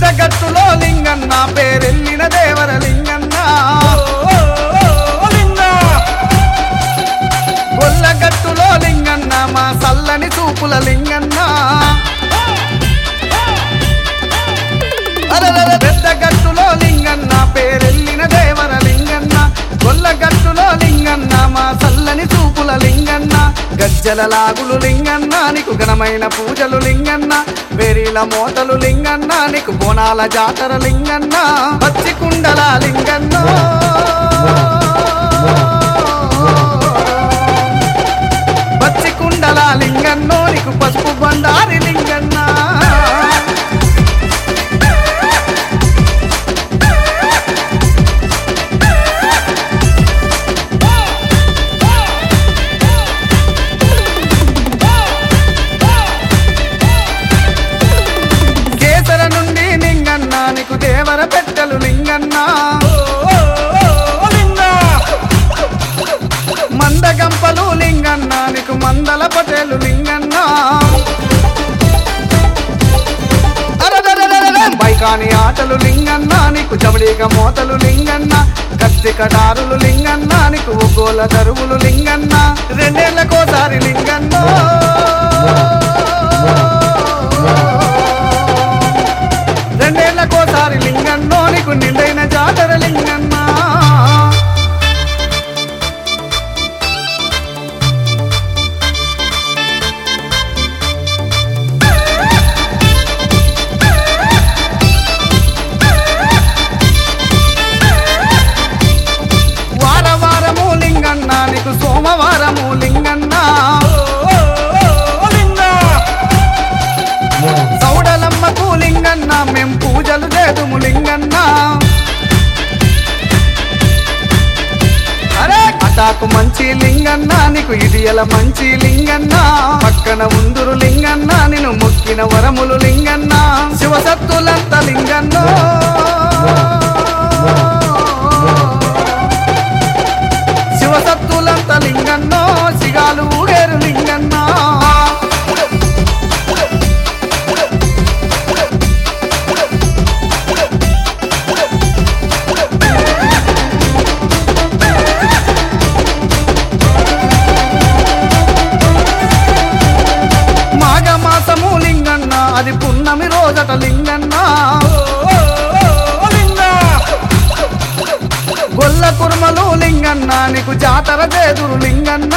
పెద్ద గట్టులో లింగన్న పేరెళ్ళిన దేవర లింగన్న గొల్ల గట్టులో లింగన్న మా సల్లని చూపుల లింగన్న అరరర పెద్ద గట్టులో లింగన్న పేరెళ్ళిన దేవర లింగన్న గొల్ల గట్టులో లింగన్న మా చల్లని చూపుల లింగన్న గజ్జల లాగులు లింగన్న నీకు ఘనమైన పూజలు లింగన్న వెరీల మోతలు లింగన్న నీకు బోనాల జాతర లింగన్న పచ్చి కుండల లింగన్న పచ్చి కుండల లింగన్నో నీకు పసుపు బండారి లింగన్న కేసర నుండి లింగన్న నీకు దేవర పెట్టలు లింగన్న మందగంపలు లింగన్న నీకు మందల పటేలు లింగన్న అరరరరరర బైకాని ఆటలు లింగన్న నీకు జవడీక మోతలు లింగన్న కత్తి కటారులు లింగన్న నీకు ఒగ్గోల దరువులు లింగన్న రెండేళ్లకోసారి లింగన్న రెండేళ్లకోసారి లింగన్నో నీకు నిండైన జాతర లింగన్న వార వారము లింగన్న నీకు సోమవారము లింగన్న సౌడలమ్మకు లింగన్న మేం పూజలు చేదుము లింగన్న అరే అటాకు మంచి లింగన్న నీకు ఇడియల మంచి లింగన్న పక్కన ఉందురు లింగన్న నిన్ను మొక్కిన వరములు లింగన్న శివసత్తులంత లింగన్న శివసత్తులంత లింగన్నో సిగాలు ఊగేరు లింగన్న మాఘమాసము లింగన్న అది పున్నమి రోజట లింగన్న గొల్ల కుర్మలు లింగన్న నీకు జాతర చేదురు లింగన్న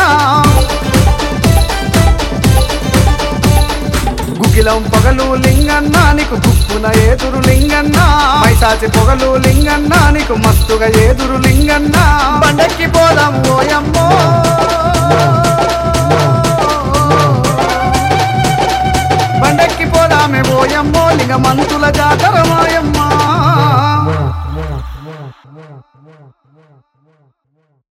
గుగిలం పొగలు లింగన్న నీకు గుప్పున ఏదురు లింగన్న మైసాచి పొగలు లింగన్న నీకు మస్తుగా ఏదురు లింగన్న బండెక్కి పోదాం ఓయమ్మో బండెక్కి పోదామే ఓయమ్మో లింగ మంతుల జాతర